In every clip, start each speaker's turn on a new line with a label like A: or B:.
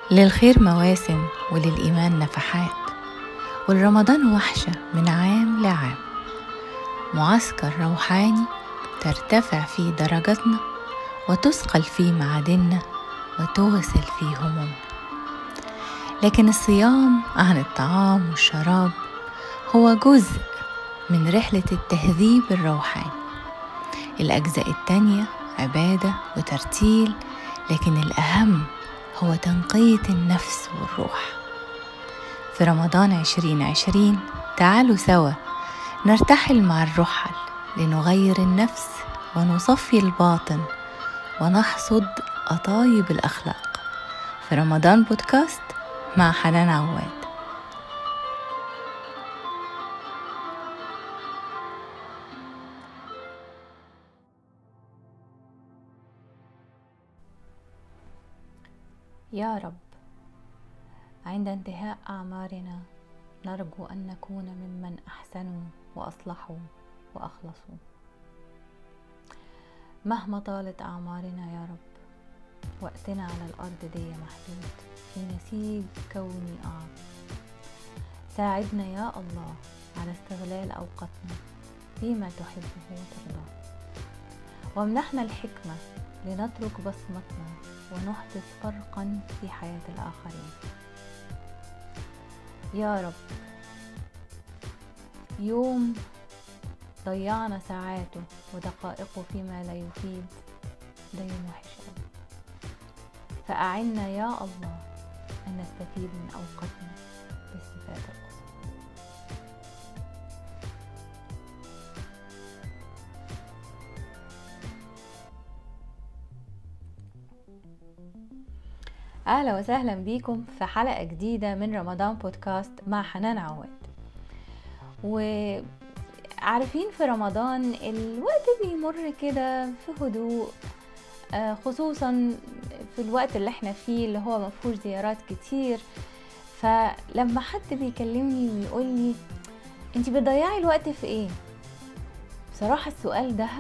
A: للخير مواسم وللإيمان نفحات والرمضان وحشة من عام لعام معسكر روحاني ترتفع فيه درجاتنا وتثقل فيه معادننا وتغسل فيه همومنا لكن الصيام عن الطعام والشراب هو جزء من رحلة التهذيب الروحاني الأجزاء التانية عبادة وترتيل لكن الأهم هو تنقية النفس والروح في رمضان عشرين عشرين تعالوا سوا نرتحل مع الرحل لنغير النفس ونصفي الباطن ونحصد أطايب الأخلاق في رمضان بودكاست مع حنان عواد يا رب عند انتهاء اعمارنا نرجو ان نكون ممن احسنوا واصلحوا واخلصوا مهما طالت اعمارنا يا رب وقتنا على الارض دي محدود في نسيج كوني اعظم ساعدنا يا الله على استغلال اوقاتنا فيما تحبه وترضاه وامنحنا الحكمه لنترك بصمتنا ونحدث فرقا في حياة الآخرين يا رب يوم ضيعنا ساعاته ودقائقه فيما لا يفيد ده يوم وحش قوي فأعنا يا الله أن نستفيد من أوقاتنا باستفادة القصوى اهلا وسهلا بيكم في حلقه جديده من رمضان بودكاست مع حنان عواد وعارفين في رمضان الوقت بيمر كده في هدوء خصوصا في الوقت اللي احنا فيه اللي هو مفهوش زيارات كتير فلما حد بيكلمني ويقول لي انت بتضيعي الوقت في ايه بصراحه السؤال ده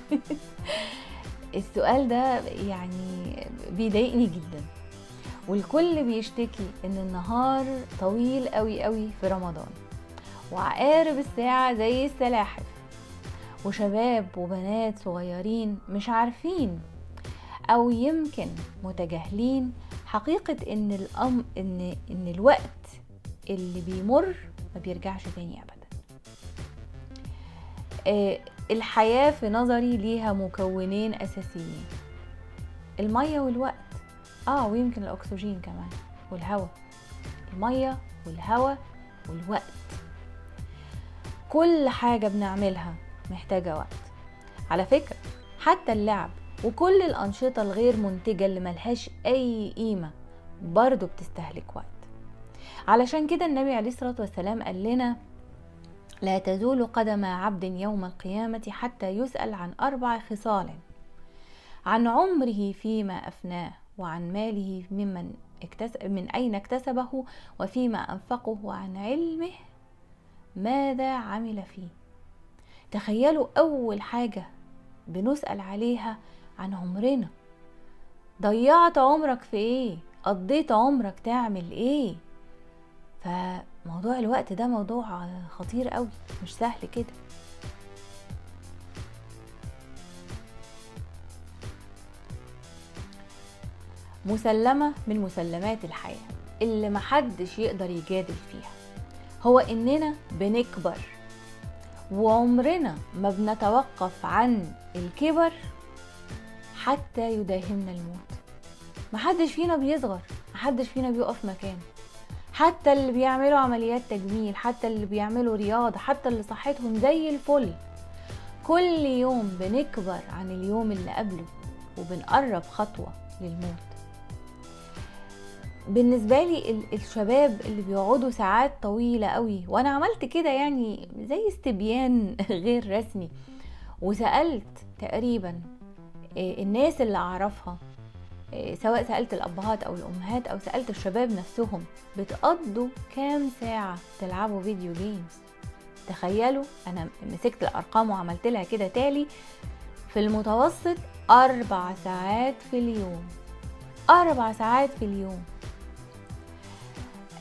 A: السؤال ده يعني بيضايقني جدا والكل بيشتكي ان النهار طويل قوي قوي في رمضان وعقارب الساعة زي السلاحف وشباب وبنات صغيرين مش عارفين او يمكن متجاهلين حقيقة ان الأم ان ان الوقت اللي بيمر ما بيرجعش تاني ابدا آه الحياة في نظري ليها مكونين اساسيين المية والوقت اه ويمكن الاكسجين كمان والهواء الميه والهواء والوقت كل حاجه بنعملها محتاجه وقت على فكره حتى اللعب وكل الانشطه الغير منتجه اللي ملهاش اي قيمه برضه بتستهلك وقت علشان كده النبي عليه الصلاه والسلام قال لنا لا تزول قدم عبد يوم القيامه حتى يسال عن اربع خصال عن عمره فيما افناه وعن ماله ممن اكتسب من أين اكتسبه وفيما أنفقه وعن علمه ماذا عمل فيه تخيلوا أول حاجة بنسأل عليها عن عمرنا ضيعت عمرك في ايه قضيت عمرك تعمل ايه فموضوع الوقت ده موضوع خطير قوي مش سهل كده مسلمة من مسلمات الحياة اللي محدش يقدر يجادل فيها هو إننا بنكبر وعمرنا ما بنتوقف عن الكبر حتى يداهمنا الموت محدش فينا بيصغر محدش فينا بيقف مكانه حتى اللي بيعملوا عمليات تجميل حتى اللي بيعملوا رياضة حتى اللي صحتهم زي الفل كل يوم بنكبر عن اليوم اللي قبله وبنقرب خطوة للموت بالنسبه لي الشباب اللي بيقعدوا ساعات طويله قوي وانا عملت كده يعني زي استبيان غير رسمي وسالت تقريبا الناس اللي اعرفها سواء سالت الابهات او الامهات او سالت الشباب نفسهم بتقضوا كام ساعه تلعبوا فيديو جيمز تخيلوا انا مسكت الارقام وعملت لها كده تالي في المتوسط اربع ساعات في اليوم اربع ساعات في اليوم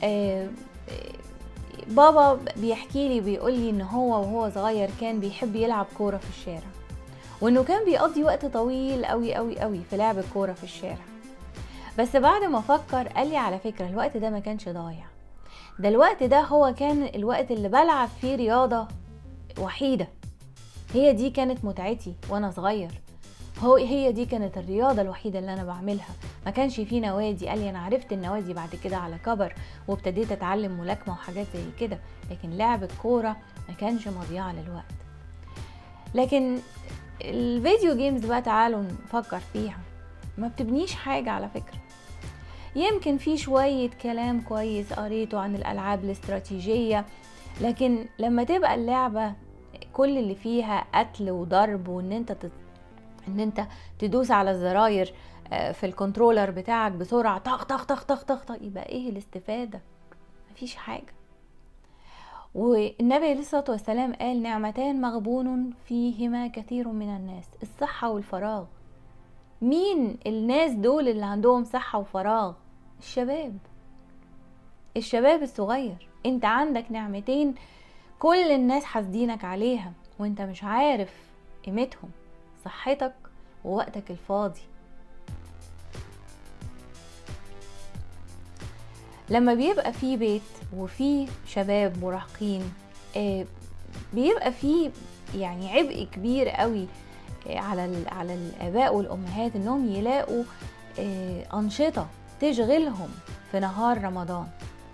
A: آه، بابا بيحكي لي بيقول لي ان هو وهو صغير كان بيحب يلعب كوره في الشارع وانه كان بيقضي وقت طويل قوي قوي قوي في لعب الكوره في الشارع بس بعد ما فكر قال لي على فكره الوقت ده ما كانش ضايع ده الوقت ده هو كان الوقت اللي بلعب فيه رياضه وحيده هي دي كانت متعتي وانا صغير هو هي دي كانت الرياضة الوحيدة اللي أنا بعملها ما كانش في نوادي قال لي أنا عرفت النوادي بعد كده على كبر وابتديت أتعلم ملاكمة وحاجات زي كده لكن لعب الكورة ما كانش مضيعة للوقت لكن الفيديو جيمز بقى تعالوا نفكر فيها ما بتبنيش حاجة على فكرة يمكن في شوية كلام كويس قريته عن الألعاب الاستراتيجية لكن لما تبقى اللعبة كل اللي فيها قتل وضرب وان انت تت... ان انت تدوس على الزراير آه، في الكنترولر بتاعك بسرعة طخ طخ طخ طخ طخ طخ يبقى ايه الاستفادة مفيش حاجة والنبي عليه الصلاة والسلام قال نعمتان مغبون فيهما كثير من الناس الصحة والفراغ مين الناس دول اللي عندهم صحة وفراغ الشباب الشباب الصغير انت عندك نعمتين كل الناس حاسدينك عليها وانت مش عارف قيمتهم صحتك ووقتك الفاضي لما بيبقى في بيت وفي شباب مراهقين آه، بيبقى في يعني عبء كبير قوي آه، على على الاباء والامهات انهم يلاقوا آه، انشطه تشغلهم في نهار رمضان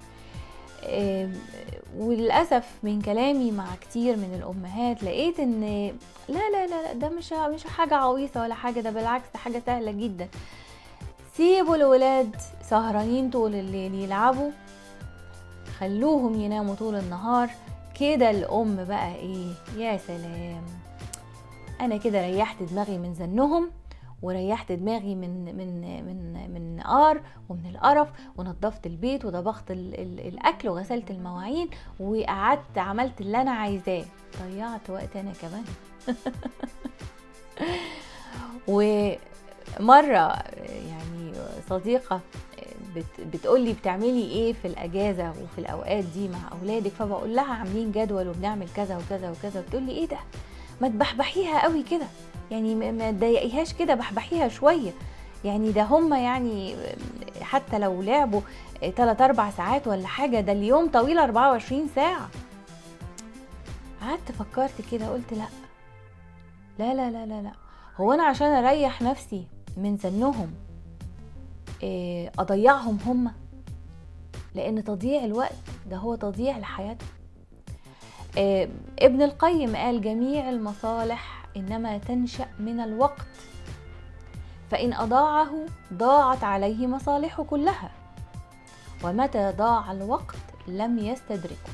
A: وللاسف من كلامي مع كتير من الامهات لقيت ان لا لا لا ده مش مش حاجه عويصه ولا حاجه ده بالعكس ده حاجه سهله جدا سيبوا الولاد سهرانين طول الليل يلعبوا خلوهم يناموا طول النهار كده الام بقى ايه يا سلام انا كده ريحت دماغي من زنهم وريحت دماغي من من من من نقار ومن القرف ونظفت البيت وطبخت الاكل وغسلت المواعين وقعدت عملت اللي انا عايزاه ضيعت وقت انا كمان ومره يعني صديقه بتقول لي بتعملي ايه في الاجازه وفي الاوقات دي مع اولادك فبقول لها عاملين جدول وبنعمل كذا وكذا وكذا بتقول لي ايه ده ما تبحبحيها قوي كده يعني ما تضايقيهاش كده بحبحيها شويه يعني ده هم يعني حتى لو لعبوا 3 4 ساعات ولا حاجه ده اليوم طويل 24 ساعه قعدت فكرت كده قلت لا لا لا لا لا لا هو انا عشان اريح نفسي من زنهم إيه، اضيعهم هم لان تضييع الوقت ده هو تضييع لحياتهم إيه، ابن القيم قال جميع المصالح انما تنشا من الوقت فان اضاعه ضاعت عليه مصالحه كلها ومتى ضاع الوقت لم يستدركه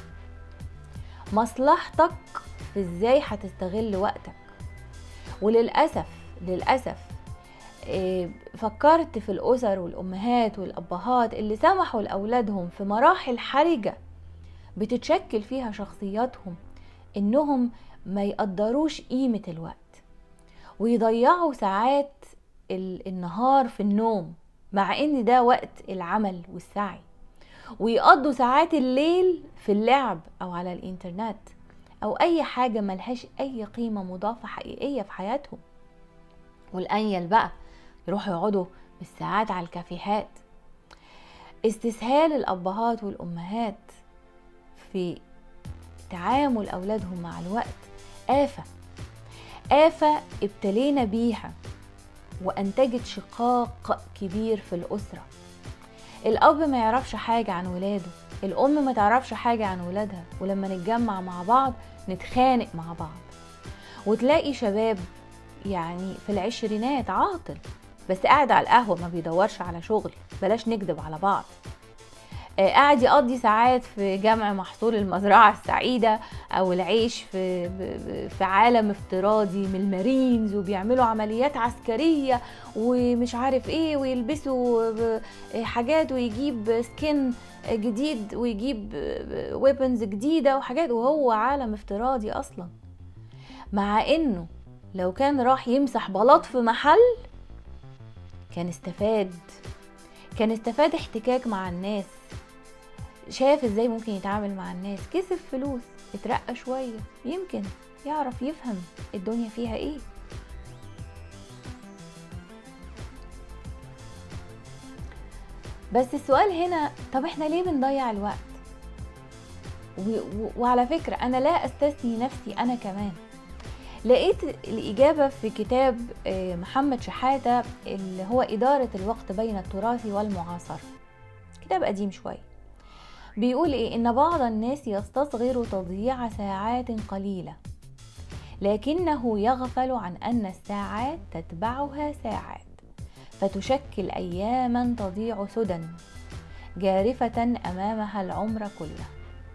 A: مصلحتك في ازاي هتستغل وقتك وللاسف للاسف آه، فكرت في الاسر والامهات والابهات اللي سمحوا لاولادهم في مراحل حرجه بتتشكل فيها شخصياتهم انهم ما يقدروش قيمة الوقت ويضيعوا ساعات النهار في النوم مع ان ده وقت العمل والسعي ويقضوا ساعات الليل في اللعب او على الانترنت او اي حاجة ملهاش اي قيمة مضافة حقيقية في حياتهم والانيل بقى يروحوا يقعدوا بالساعات على الكافيهات استسهال الابهات والامهات في تعامل اولادهم مع الوقت آفة آفة ابتلينا بيها وأنتجت شقاق كبير في الأسرة الأب ما يعرفش حاجة عن ولاده الأم ما تعرفش حاجة عن ولادها ولما نتجمع مع بعض نتخانق مع بعض وتلاقي شباب يعني في العشرينات عاطل بس قاعد على القهوة ما بيدورش على شغل بلاش نكذب على بعض آه، قاعد يقضي ساعات في جمع محصول المزرعة السعيدة أو العيش في, في عالم افتراضي من المارينز وبيعملوا عمليات عسكرية ومش عارف ايه ويلبسوا حاجات ويجيب سكين جديد ويجيب ويبنز جديدة وحاجات وهو عالم افتراضي أصلا مع انه لو كان راح يمسح بلاط في محل كان استفاد كان استفاد احتكاك مع الناس شاف ازاي ممكن يتعامل مع الناس كسب فلوس اترقى شوية يمكن يعرف يفهم الدنيا فيها ايه بس السؤال هنا طب احنا ليه بنضيع الوقت وعلى فكرة أنا لا أستثني نفسي أنا كمان لقيت الإجابة في كتاب آه، محمد شحاتة اللي هو إدارة الوقت بين التراث والمعاصرة كتاب قديم شوية بيقول إيه إن بعض الناس يستصغر تضييع ساعات قليلة لكنه يغفل عن أن الساعات تتبعها ساعات فتشكل أياما تضيع سدى جارفة أمامها العمر كله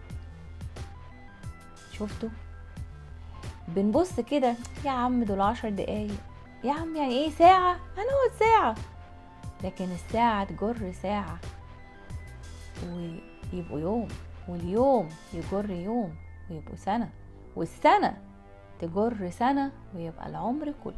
A: شفتوا بنبص كده يا عم دول عشر دقايق يا عم يعني ايه ساعة هنقعد ساعة لكن الساعة تجر ساعة ويبقوا يوم واليوم يجر يوم ويبقوا سنة والسنة تجر سنة ويبقى العمر كله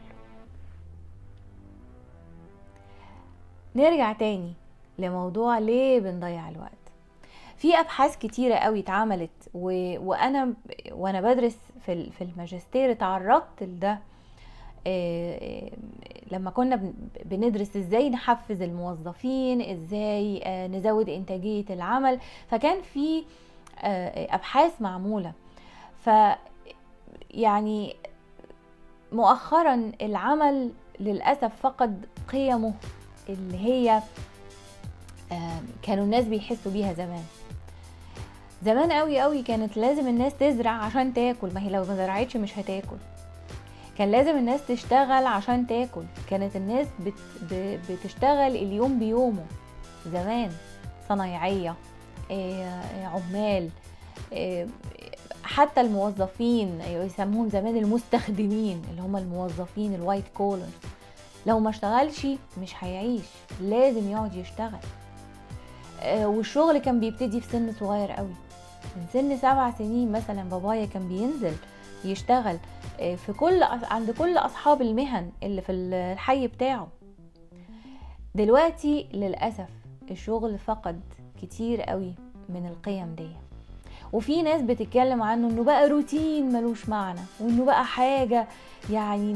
A: نرجع تاني لموضوع ليه بنضيع الوقت في ابحاث كتيره قوي اتعملت و... وانا وانا بدرس في في الماجستير اتعرضت لده آه، آه، لما كنا بندرس ازاي نحفز الموظفين ازاي آه، نزود انتاجيه العمل فكان في ابحاث معموله ف يعني مؤخرا العمل للاسف فقد قيمه اللي هي كانوا الناس بيحسوا بيها زمان زمان قوي قوي كانت لازم الناس تزرع عشان تاكل ما هي لو ما زرعتش مش هتاكل كان لازم الناس تشتغل عشان تاكل كانت الناس بت بتشتغل اليوم بيومه زمان صنايعية آه، عمال آه، حتى الموظفين يسموهم زمان المستخدمين اللي هم الموظفين الوايت كولر لو ما اشتغلش مش هيعيش لازم يقعد يشتغل آه، والشغل كان بيبتدي في سن صغير قوي من سن سبع سنين مثلا بابايا كان بينزل يشتغل آه، في كل عند كل اصحاب المهن اللي في الحي بتاعه دلوقتي للاسف الشغل فقد كتير قوي من القيم دي وفي ناس بتتكلم عنه انه بقى روتين ملوش معنى وانه بقى حاجه يعني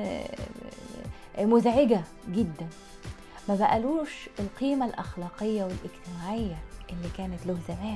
A: مزعجه جدا ما بقالوش القيمه الاخلاقيه والاجتماعيه اللي كانت له زمان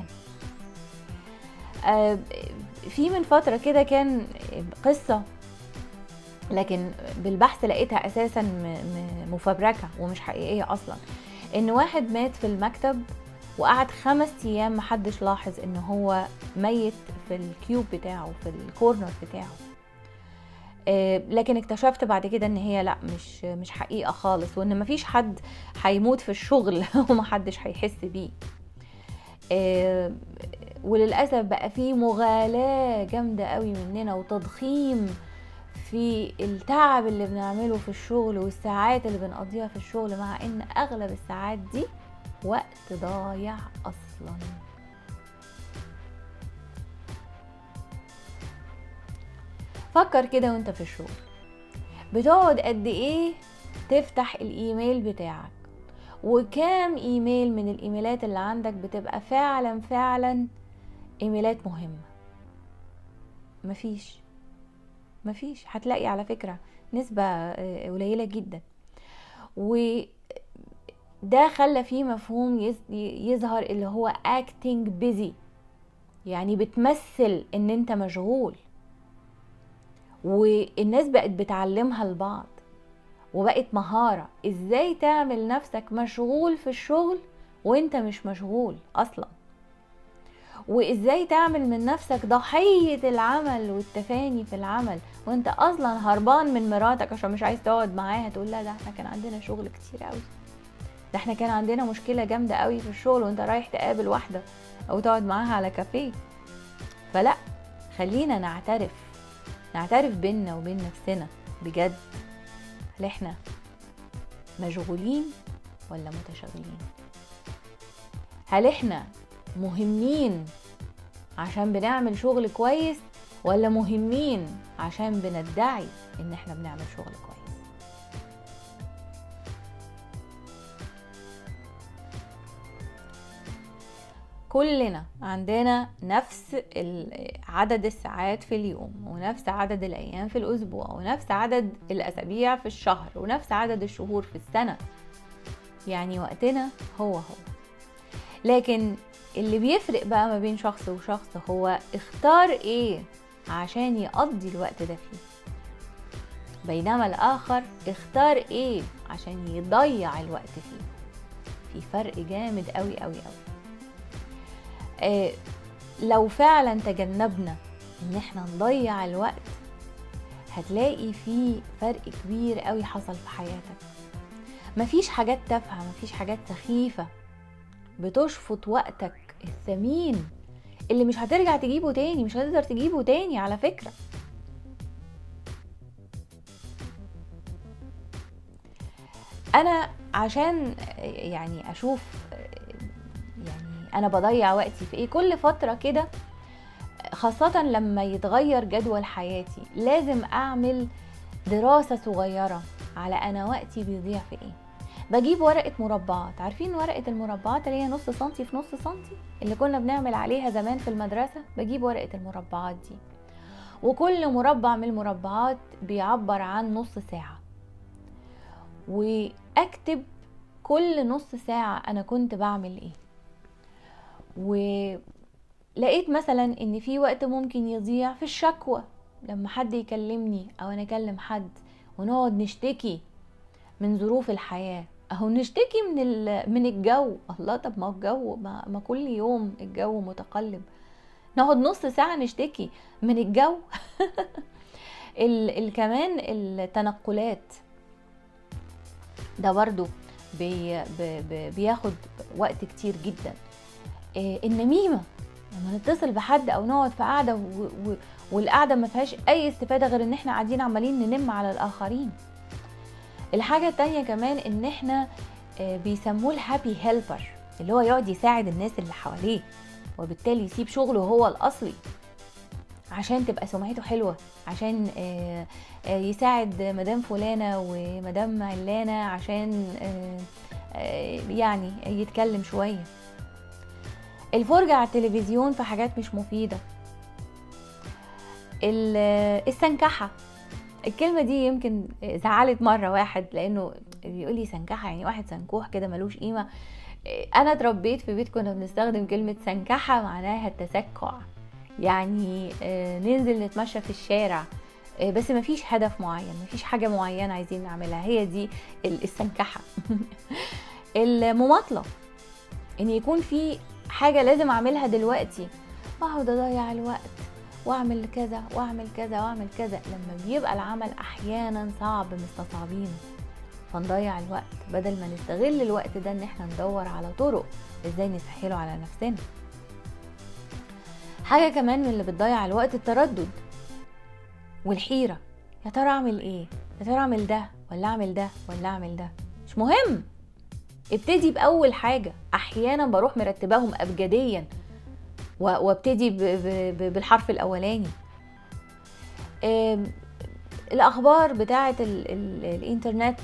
A: آه، في من فترة كده كان قصة لكن بالبحث لقيتها اساسا مفبركة ومش حقيقية اصلا ان واحد مات في المكتب وقعد خمس ايام محدش لاحظ ان هو ميت في الكيوب بتاعه في الكورنر بتاعه آه، لكن اكتشفت بعد كده ان هي لا مش مش حقيقه خالص وان مفيش حد هيموت في الشغل ومحدش هيحس بيه آه، وللاسف بقى في مغالاه جامده قوي مننا وتضخيم في التعب اللي بنعمله في الشغل والساعات اللي بنقضيها في الشغل مع ان اغلب الساعات دي وقت ضايع اصلا فكر كده وانت في الشغل بتقعد قد ايه تفتح الايميل بتاعك وكام ايميل من الايميلات اللي عندك بتبقى فعلا فعلا ايميلات مهمة مفيش مفيش هتلاقي على فكرة نسبة آه، قليلة جدا وده خلى فيه مفهوم يظهر اللي هو acting busy يعني بتمثل ان انت مشغول والناس بقت بتعلمها لبعض وبقت مهارة ازاي تعمل نفسك مشغول في الشغل وانت مش مشغول اصلا وازاي تعمل من نفسك ضحية العمل والتفاني في العمل وانت اصلا هربان من مراتك عشان مش عايز تقعد معاها تقول لا ده احنا كان عندنا شغل كتير قوي ده احنا كان عندنا مشكلة جامدة قوي في الشغل وانت رايح تقابل واحدة او تقعد معاها على كافيه فلا خلينا نعترف نعترف بينا وبين نفسنا بجد هل احنا مشغولين ولا متشغلين هل احنا مهمين عشان بنعمل شغل كويس ولا مهمين عشان بندعي ان احنا بنعمل شغل كويس كلنا عندنا نفس عدد الساعات في اليوم ونفس عدد الايام في الاسبوع ونفس عدد الاسابيع في الشهر ونفس عدد الشهور في السنه يعني وقتنا هو هو لكن اللي بيفرق بقى ما بين شخص وشخص هو اختار ايه عشان يقضي الوقت ده فيه بينما الاخر اختار ايه عشان يضيع الوقت فيه في فرق جامد قوي قوي قوي آه لو فعلا تجنبنا ان احنا نضيع الوقت هتلاقي في فرق كبير قوي حصل في حياتك مفيش حاجات تافهه مفيش حاجات سخيفه بتشفط وقتك الثمين اللي مش هترجع تجيبه تاني مش هتقدر تجيبه تاني على فكره انا عشان يعني اشوف يعني انا بضيع وقتي في ايه كل فتره كده خاصة لما يتغير جدول حياتي لازم اعمل دراسة صغيرة على انا وقتي بيضيع في ايه بجيب ورقة مربعات عارفين ورقة المربعات اللي هي نص سنتي في نص سنتي اللي كنا بنعمل عليها زمان في المدرسة بجيب ورقة المربعات دي وكل مربع من المربعات بيعبر عن نص ساعة واكتب كل نص ساعة انا كنت بعمل ايه ولقيت مثلا ان في وقت ممكن يضيع في الشكوى لما حد يكلمني او انا اكلم حد ونقعد نشتكي من ظروف الحياة اهو نشتكي من من الجو الله طب ما الجو ما, ما كل يوم الجو متقلب نقعد نص ساعة نشتكي من الجو ال ال كمان التنقلات ده برضو بي بي بياخد وقت كتير جدا النميمة لما نتصل بحد او نقعد في قعدة والقعدة ما فيهاش اي استفادة غير ان احنا قاعدين عمالين ننم على الاخرين الحاجة التانية كمان ان احنا بيسموه الهابي هيلبر اللي هو يقعد يساعد الناس اللي حواليه وبالتالي يسيب شغله هو الاصلي عشان تبقى سمعته حلوه عشان يساعد مدام فلانه ومدام علانه عشان يعني يتكلم شويه الفرجة على التلفزيون في حاجات مش مفيدة السنكحة الكلمة دي يمكن زعلت مرة واحد لأنه بيقول لي سنكحة يعني واحد سنكوح كده ملوش قيمة أنا اتربيت في بيت كنا بنستخدم كلمة سنكحة معناها التسكع يعني ننزل نتمشى في الشارع بس مفيش هدف معين مفيش حاجة معينة عايزين نعملها هي دي السنكحة المماطلة ان يكون في حاجة لازم اعملها دلوقتي واقعد اضيع الوقت واعمل كذا واعمل كذا واعمل كذا لما بيبقى العمل احيانا صعب مستصعبينه فنضيع الوقت بدل ما نستغل الوقت ده ان احنا ندور على طرق ازاي نسهله على نفسنا حاجة كمان من اللي بتضيع الوقت التردد والحيرة يا ترى اعمل ايه يا ترى اعمل ده ولا اعمل ده ولا اعمل ده مش مهم ابتدي باول حاجة احيانا بروح مرتباهم ابجديا وابتدي بالحرف الاولاني الاخبار بتاعه الانترنت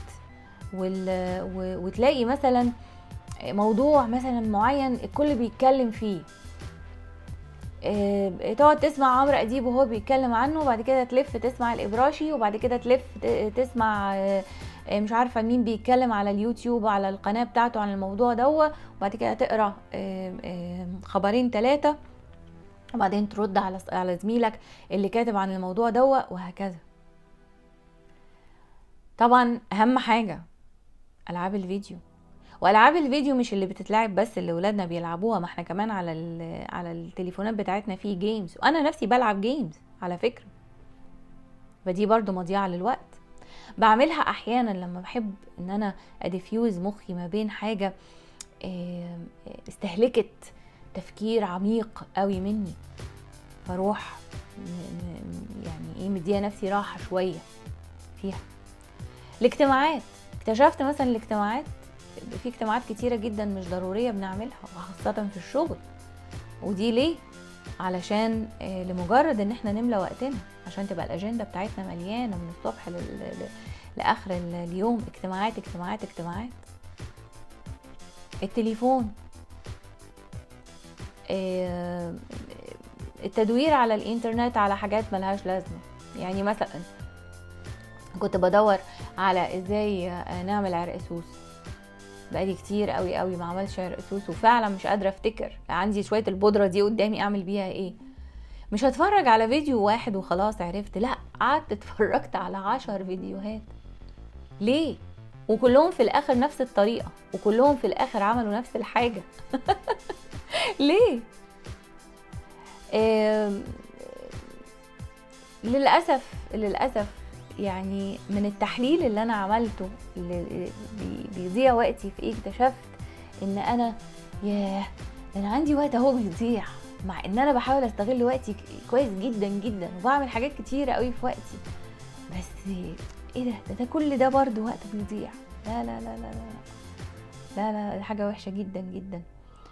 A: وتلاقي مثلا موضوع مثلا معين الكل بيتكلم فيه تقعد تسمع عمرو اديب وهو بيتكلم عنه وبعد كده تلف تسمع الابراشي وبعد كده تلف تسمع مش عارفه مين بيتكلم على اليوتيوب على القناه بتاعته عن الموضوع دوا وبعد كده تقرا خبرين ثلاثه وبعدين ترد على على زميلك اللي كاتب عن الموضوع دوا وهكذا طبعا اهم حاجه العاب الفيديو والعاب الفيديو مش اللي بتتلعب بس اللي ولادنا بيلعبوها ما احنا كمان على على التليفونات بتاعتنا في جيمز وانا نفسي بلعب جيمز على فكره فدي برضو مضيعه للوقت بعملها احيانا لما بحب ان انا اديفيوز مخي ما بين حاجه استهلكت تفكير عميق قوي مني فاروح يعني ايه مديه نفسي راحه شويه فيها الاجتماعات اكتشفت مثلا الاجتماعات في اجتماعات كتيره جدا مش ضروريه بنعملها وخاصه في الشغل ودي ليه علشان لمجرد ان احنا نملى وقتنا عشان تبقى الاجنده بتاعتنا مليانه من الصبح لاخر اليوم اجتماعات اجتماعات اجتماعات التليفون آه، التدوير على الانترنت على حاجات ملهاش لازمه يعني مثلا كنت بدور على ازاي آه، نعمل عرق سوس بقالي كتير قوي قوي ما عملتش عرق سوس وفعلا مش قادره افتكر عندي شويه البودره دي قدامي اعمل بيها ايه مش هتفرج على فيديو واحد وخلاص عرفت لا قعدت اتفرجت على عشر فيديوهات ليه وكلهم في الاخر نفس الطريقه وكلهم في الاخر عملوا نفس الحاجه ليه آم، للاسف للاسف يعني من التحليل اللي انا عملته اللي بي- بيضيع وقتي في ايه اكتشفت ان انا ياه ده انا عندي وقت اهو بيضيع مع ان انا بحاول استغل وقتي ك- كويس جدا جدا وبعمل حاجات كتيره قوي في وقتي بس ايه ده ده, ده كل ده برضه وقت بيضيع لا لا لا لا لا لا لا دي حاجه وحشه جدا جدا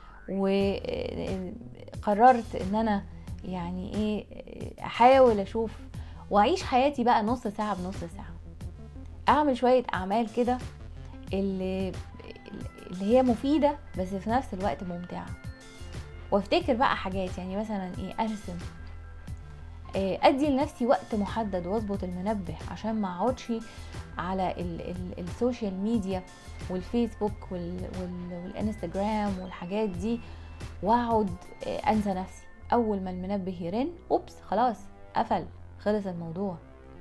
A: وقررت ان انا يعني ايه احاول اشوف واعيش حياتي بقى نص ساعه بنص ساعه اعمل شويه اعمال كده اللي اللي هي مفيده بس في نفس الوقت ممتعه وافتكر بقى حاجات يعني مثلا ايه ارسم إيه، ادي لنفسي وقت محدد واظبط المنبه عشان ما اقعدش على ال ال السوشيال ميديا والفيسبوك وال وال والانستجرام والحاجات دي واقعد إيه، انسى نفسي اول ما المنبه يرن اوبس خلاص قفل خلص الموضوع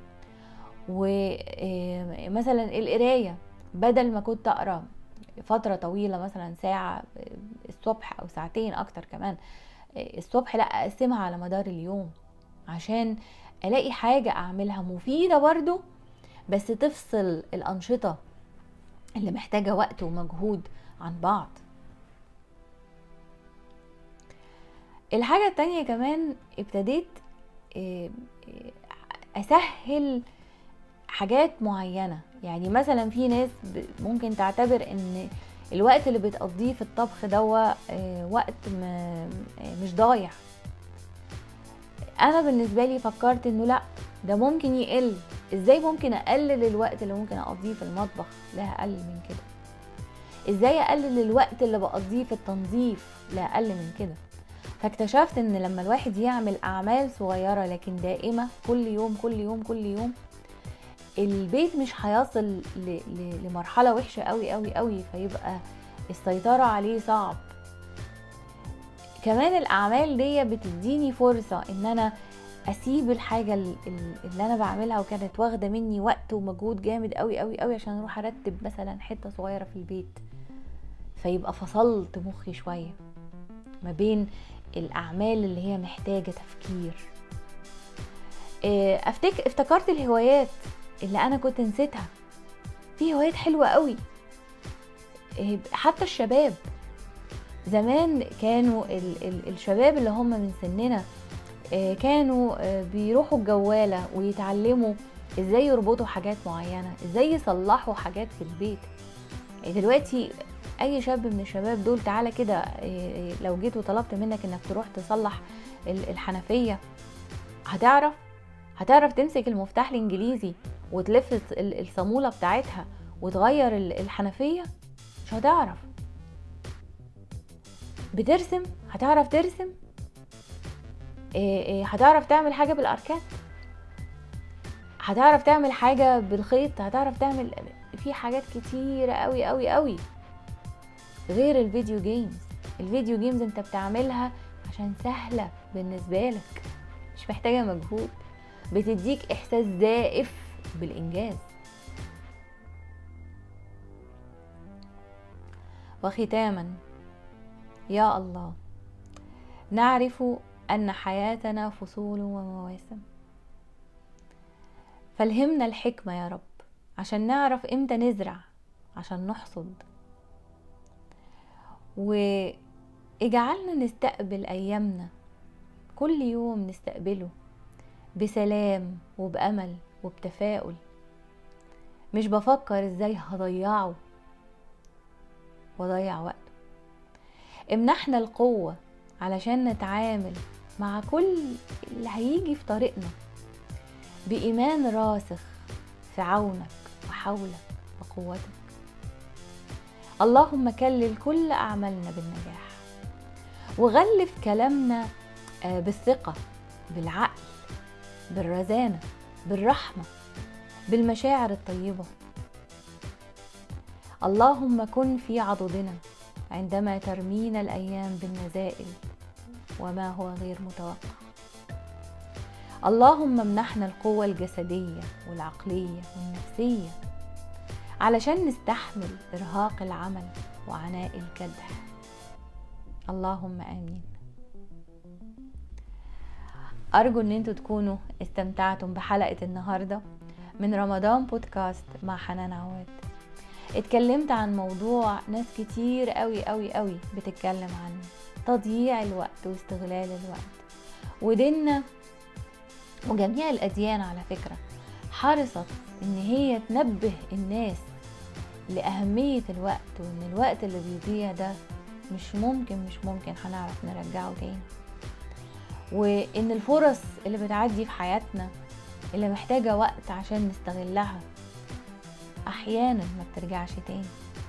A: ومثلا القرايه بدل ما كنت اقرا فتره طويله مثلا ساعه الصبح او ساعتين اكتر كمان الصبح لا اقسمها على مدار اليوم عشان الاقي حاجه اعملها مفيده برضو بس تفصل الانشطه اللي محتاجه وقت ومجهود عن بعض الحاجه التانية كمان ابتديت إيه، إيه، اسهل حاجات معينه يعني مثلا في ناس ب- ممكن تعتبر ان الوقت اللي بتقضيه في الطبخ دوا آه، وقت م- آه، مش ضايع انا بالنسبه لي فكرت انه لا ده ممكن يقل ازاي ممكن اقلل الوقت اللي ممكن اقضيه في المطبخ لا اقل من كده ازاي اقلل الوقت اللي بقضيه في التنظيف لا اقل من كده فاكتشفت ان لما الواحد يعمل اعمال صغيره لكن دائمه كل يوم كل يوم كل يوم البيت مش هيصل ل- ل- لمرحله وحشه قوي قوي قوي فيبقى السيطره عليه صعب كمان الاعمال دي بتديني فرصه ان انا اسيب الحاجه ال- ال- اللي انا بعملها وكانت واخده مني وقت ومجهود جامد قوي قوي قوي عشان اروح ارتب مثلا حته صغيره في البيت فيبقى فصلت مخي شويه ما بين الاعمال اللي هي محتاجه تفكير إيه، افتكر افتكرت الهوايات اللي انا كنت نسيتها في هوايات حلوه قوي إيه، حتى الشباب زمان كانوا ال ال الشباب اللي هم من سننا آه، كانوا آه، بيروحوا الجوالة ويتعلموا ازاي يربطوا حاجات معينة ازاي يصلحوا حاجات في البيت آه، دلوقتي اي شاب من الشباب دول تعالى كده آه، لو جيت وطلبت منك انك تروح تصلح ال- الحنفية هتعرف هتعرف تمسك المفتاح الانجليزي وتلف الص- ال- الصامولة بتاعتها وتغير ال- الحنفية مش هتعرف بترسم هتعرف ترسم إيه إيه هتعرف تعمل حاجة بالأركان هتعرف تعمل حاجة بالخيط هتعرف تعمل في حاجات كتيرة قوي قوي قوي غير الفيديو جيمز الفيديو جيمز انت بتعملها عشان سهلة بالنسبة لك مش محتاجة مجهود بتديك احساس زائف بالانجاز وختاما يا الله نعرف ان حياتنا فصول ومواسم فالهمنا الحكمه يا رب عشان نعرف امتى نزرع عشان نحصد واجعلنا نستقبل ايامنا كل يوم نستقبله بسلام وبامل وبتفاؤل مش بفكر ازاي هضيعه واضيع وقته امنحنا القوة علشان نتعامل مع كل اللي هيجي في طريقنا بإيمان راسخ في عونك وحولك وقوتك اللهم كلل كل أعمالنا بالنجاح وغلف كلامنا آه، بالثقة بالعقل بالرزانة بالرحمة بالمشاعر الطيبة اللهم كن في عضدنا عندما ترمينا الأيام بالنزائل وما هو غير متوقع اللهم امنحنا القوة الجسدية والعقلية والنفسية علشان نستحمل إرهاق العمل وعناء الكدح اللهم آمين أرجو أن انتوا تكونوا استمتعتم بحلقة النهاردة من رمضان بودكاست مع حنان عواد اتكلمت عن موضوع ناس كتير قوي قوي قوي بتتكلم عنه تضييع الوقت واستغلال الوقت وديننا وجميع الأديان على فكرة حرصت إن هي تنبه الناس لأهمية الوقت وإن الوقت اللي بيضيع ده مش ممكن مش ممكن هنعرف نرجعه تاني وإن الفرص اللي بتعدي في حياتنا اللي محتاجة وقت عشان نستغلها أحيانا ما بترجعش تاني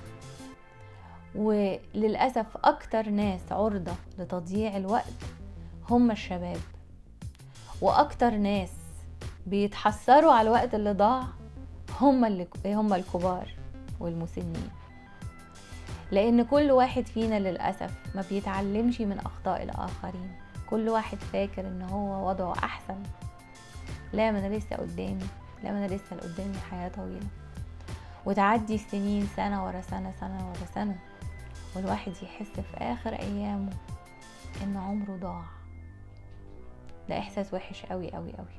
A: وللأسف أكتر ناس عرضة لتضييع الوقت هم الشباب وأكتر ناس بيتحسروا على الوقت اللي ضاع هم اللي هم الكبار والمسنين لأن كل واحد فينا للأسف ما بيتعلمش من أخطاء الآخرين كل واحد فاكر إن هو وضعه أحسن لا ما أنا لسه قدامي لا ما أنا لسه قدامي حياة طويلة وتعدي السنين سنة ورا سنة سنة ورا سنة والواحد يحس في آخر أيامه إن عمره ضاع ده إحساس وحش قوي قوي قوي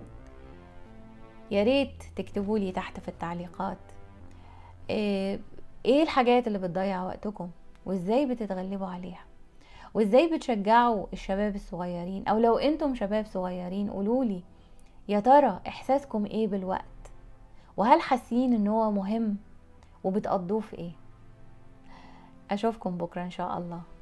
A: يا ريت تكتبوا لي تحت في التعليقات ايه الحاجات اللي بتضيع وقتكم وازاي بتتغلبوا عليها وازاي بتشجعوا الشباب الصغيرين او لو انتم شباب صغيرين قولولي يا ترى احساسكم ايه بالوقت وهل حاسين ان هو مهم وبتقضوه في ايه اشوفكم بكره ان شاء الله